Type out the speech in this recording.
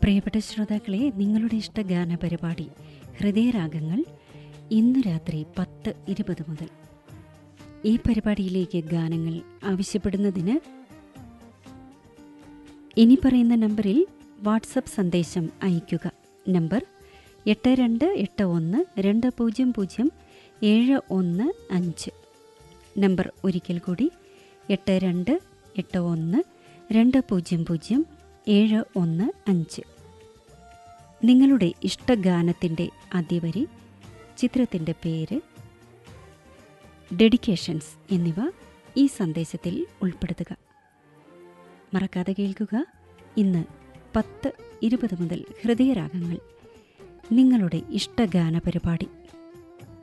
പ്രിയപ്പെട്ട ശ്രോതാക്കളെ നിങ്ങളുടെ ഇഷ്ട ഗാന പരിപാടി ഹൃദയരാഗങ്ങൾ ഇന്നു രാത്രി പത്ത് ഇരുപത് മുതൽ ഈ പരിപാടിയിലേക്ക് ഗാനങ്ങൾ ആവശ്യപ്പെടുന്നതിന് ഇനി പറയുന്ന നമ്പറിൽ വാട്സപ്പ് സന്ദേശം അയയ്ക്കുക നമ്പർ എട്ട് രണ്ട് എട്ട് ഒന്ന് രണ്ട് പൂജ്യം പൂജ്യം ഏഴ് ഒന്ന് അഞ്ച് നമ്പർ ഒരിക്കൽ കൂടി എട്ട് രണ്ട് എട്ട് ഒന്ന് രണ്ട് പൂജ്യം പൂജ്യം ഏഴ് ഒന്ന് അഞ്ച് നിങ്ങളുടെ ഇഷ്ടഗാനത്തിൻ്റെ ആദ്യവരി ചിത്രത്തിൻ്റെ പേര് ഡെഡിക്കേഷൻസ് എന്നിവ ഈ സന്ദേശത്തിൽ ഉൾപ്പെടുത്തുക മറക്കാതെ കേൾക്കുക ഇന്ന് പത്ത് ഇരുപത് മുതൽ ഹൃദയരാഗങ്ങൾ നിങ്ങളുടെ ഇഷ്ടഗാന പരിപാടി